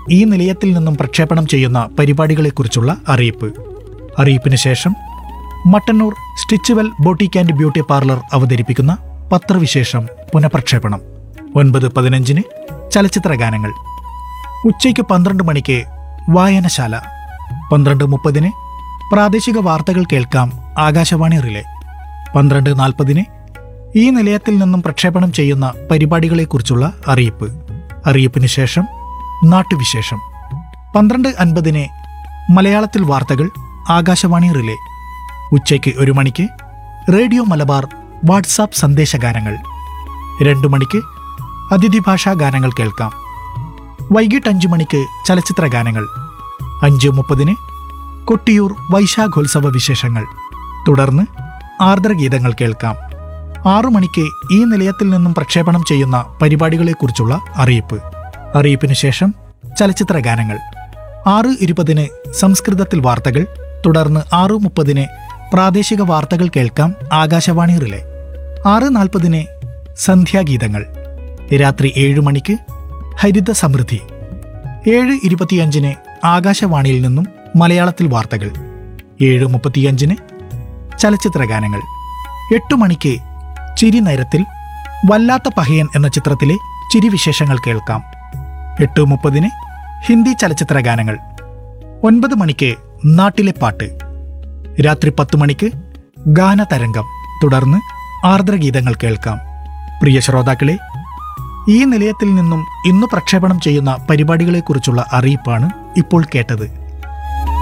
ഈ നിലയത്തിൽ നിന്നും പ്രക്ഷേപണം ചെയ്യുന്ന പരിപാടികളെക്കുറിച്ചുള്ള അറിയിപ്പ് അറിയിപ്പിന് ശേഷം Mattannur Stitchual boutique and beauty parlour അവതരിപ്പിക്കുന്ന പത്രവിശേഷം പുനഃപ്രക്ഷേപണം ഒൻപത് പതിനഞ്ചിന് ചലച്ചിത്ര ഗാനങ്ങൾ ഉച്ചയ്ക്ക് പന്ത്രണ്ട് മണിക്ക് വായനശാല പന്ത്രണ്ട് മുപ്പതിന് പ്രാദേശിക വാർത്തകൾ കേൾക്കാം ആകാശവാണി റിലേ പന്ത്രണ്ട് നാൽപ്പതിന് ഈ നിലയത്തിൽ നിന്നും പ്രക്ഷേപണം ചെയ്യുന്ന പരിപാടികളെക്കുറിച്ചുള്ള അറിയിപ്പ് അറിയിപ്പിന് ശേഷം നാട്ടുവിശേഷം പന്ത്രണ്ട് അൻപതിന് മലയാളത്തിൽ വാർത്തകൾ ആകാശവാണി റിലേ ഉച്ചയ്ക്ക് ഒരു മണിക്ക് റേഡിയോ മലബാർ വാട്സാപ്പ് സന്ദേശഗാനങ്ങൾ രണ്ടു മണിക്ക് അതിഥി ഭാഷാ ഗാനങ്ങൾ കേൾക്കാം വൈകിട്ട് അഞ്ചു മണിക്ക് ചലച്ചിത്ര ഗാനങ്ങൾ അഞ്ച് മുപ്പതിന് കൊട്ടിയൂർ വൈശാഖോത്സവ വിശേഷങ്ങൾ തുടർന്ന് ആർദ്രഗീതങ്ങൾ കേൾക്കാം ആറു മണിക്ക് ഈ നിലയത്തിൽ നിന്നും പ്രക്ഷേപണം ചെയ്യുന്ന പരിപാടികളെക്കുറിച്ചുള്ള അറിയിപ്പ് അറിയിപ്പിന് ശേഷം ചലച്ചിത്ര ഗാനങ്ങൾ ആറ് ഇരുപതിന് സംസ്കൃതത്തിൽ വാർത്തകൾ തുടർന്ന് ആറ് മുപ്പതിന് പ്രാദേശിക വാർത്തകൾ കേൾക്കാം ആകാശവാണി റിലേ ആറ് നാൽപ്പതിന് സന്ധ്യാഗീതങ്ങൾ രാത്രി ഏഴ് മണിക്ക് ഹരിത സമൃദ്ധി ഏഴ് ഇരുപത്തിയഞ്ചിന് ആകാശവാണിയിൽ നിന്നും മലയാളത്തിൽ വാർത്തകൾ ഏഴ് മുപ്പത്തിയഞ്ചിന് ചലച്ചിത്ര ഗാനങ്ങൾ എട്ടു മണിക്ക് ചിരി നേരത്തിൽ വല്ലാത്ത പഹയൻ എന്ന ചിത്രത്തിലെ ചിരിവിശേഷങ്ങൾ കേൾക്കാം എട്ട് മുപ്പതിന് ഹിന്ദി ചലച്ചിത്ര ഗാനങ്ങൾ ഒൻപത് മണിക്ക് നാട്ടിലെ പാട്ട് രാത്രി പത്ത് മണിക്ക് ഗാനതരംഗം തുടർന്ന് ആർദ്രഗീതങ്ങൾ കേൾക്കാം പ്രിയ ശ്രോതാക്കളെ ഈ നിലയത്തിൽ നിന്നും ഇന്ന് പ്രക്ഷേപണം ചെയ്യുന്ന പരിപാടികളെക്കുറിച്ചുള്ള അറിയിപ്പാണ് ഇപ്പോൾ കേട്ടത്